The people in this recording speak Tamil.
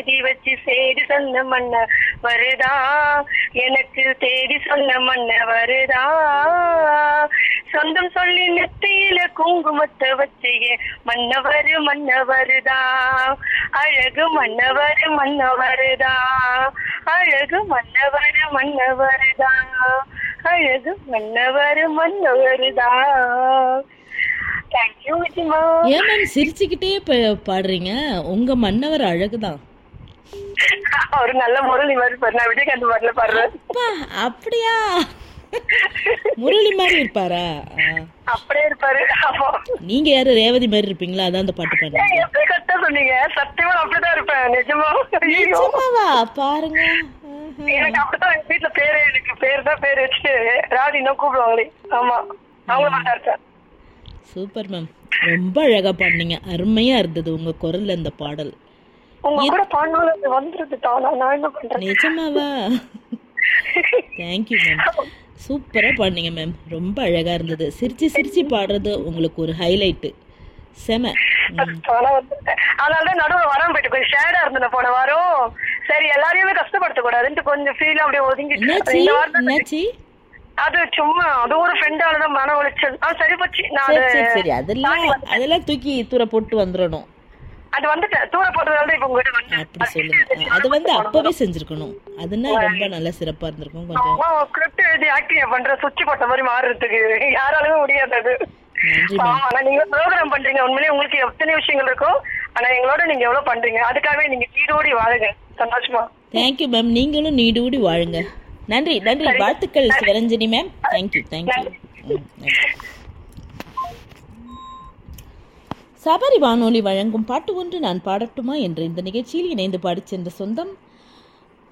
எழுதி வச்சு சேதி சொன்ன மன்ன வருதா எனக்கு தேடி சொன்ன மன்ன வருதா சொந்தம் சொல்லி நெத்தியில குங்குமத்தை வச்சு மன்னவரு மன்னவருதா அழகு மன்னவரு மன்னவருதா அழகு மன்னவரு மன்னவருதா அழகு மன்னவரு மன்னவருதா தேங்க்யூ விஜயமா ஏன் மேம் சிரிச்சுக்கிட்டே ப- பாடுறீங்க உங்க மன்னவர் அழகுதான் ஒரு நல்ல முரளி மாதிரி பாரு நான் விஜயகாந்த் பாட்டுல பாடுறேன் அப்பா அப்படியா முரளி மாதிரி இருப்பாரா ஆ. அப்படியே இருப்பாரு ஆமா நீங்க யாரு ரேவதி மாதிரி இருப்பீங்களா அதான் அந்த பாட்டு பாடுறீங்க ஏய், எப்படி கரெக்டா சொன்னீங்க சத்தியமா நான் அப்படிதான் இருப்பேன் நிஜமா ஐயோ. நிஜமாவா பாருங்க ஆஹா. எனக்கு அப்படிதான் எங்க வீட்டுல பேரு எனக்கு பேர் தான் பேர் வச்சுட்டு ராணி தான் கூப்பிடுவாங்களே ஆமா அவங்க மாட்டா இருக்கேன் சூப்பர் மேம் ரொம்ப அழகா பாடுனீங்க அருமையா இருந்தது உங்க குரல்ல இந்த பாடல் உங்க கூட பாடினாலும் அது வந்துருது தானா நான் என்ன பண்றேன் நிஜமாவா தேங்க்யூ மேம் சூப்பரா பாடுனீங்க மேம் ரொம்ப அழகா இருந்தது சிரிச்சு சிரிச்சு பாடுறது உங்களுக்கு ஒரு ஹைலைட்டு செம ம். தானா வந்துருக்கேன் அதனாலதான் நடுவுல வராம போயிட்டு கொஞ்சம் ஷேடா இருந்தேன் போன வாரம் சரி எல்லாரையுமே கஷ்டப்படுத்த கூடாதுன்ட்டு கொஞ்சம் ஃபீல் அப்படியே ஒதுங்கிட்டு என்னாச்சு இந்த வாரம் தான் என்னாச்சு அது சும்மா அது ஒரு ஃப்ரெண்டால தான் மன உளைச்சல் ஆ சரி போச்சு நான் சரி அது சரி சரி அதெல்லாம் அதெல்லாம் தூக்கி தூர போட்டு வந்துடணும் அது வந்துட்டேன் தூர போட்டதால தான் இப்ப உங்ககிட்ட வந்தேன் அப்படி சொல்லுங்க அது வந்து அப்பவே செஞ்சிருக்கணும் அதுனா ரொம்ப நல்லா சிறப்பா இருந்திருக்கும் கொஞ்சம் ஸ்கிரிப்ட் எழுதி ஆக்டிங் பண்ற சுவிட்ச் போட்ட மாதிரி மாறுறதுக்கு யாராலுமே முடியாது அது நன்றி மேம் ஆமா ஆனா நீங்க ப்ரோக்ராம் பண்றீங்க உண்மையிலேயே உங்களுக்கு எத்தனை விஷயங்கள் இருக்கும் ஆனா எங்களோட நீங்க எவ்வளவு பண்றீங்க அதுக்காகவே நீங்க ஈடோடி வாழுங்க சந்தோஷமா தேங்க்யூ மேம் நீங்களும் நீடூடி வாழுங்க நன்றி நன்றி வாழ்த்துக்கள் Sivaranjani ma'am thank you thank you Sabari வானொலி வழங்கும் பாட்டு ஒன்று நான் பாடட்டுமா என்ற இந்த நிகழ்ச்சியில் இணைந்து பாடிச் சென்ற சொந்தம்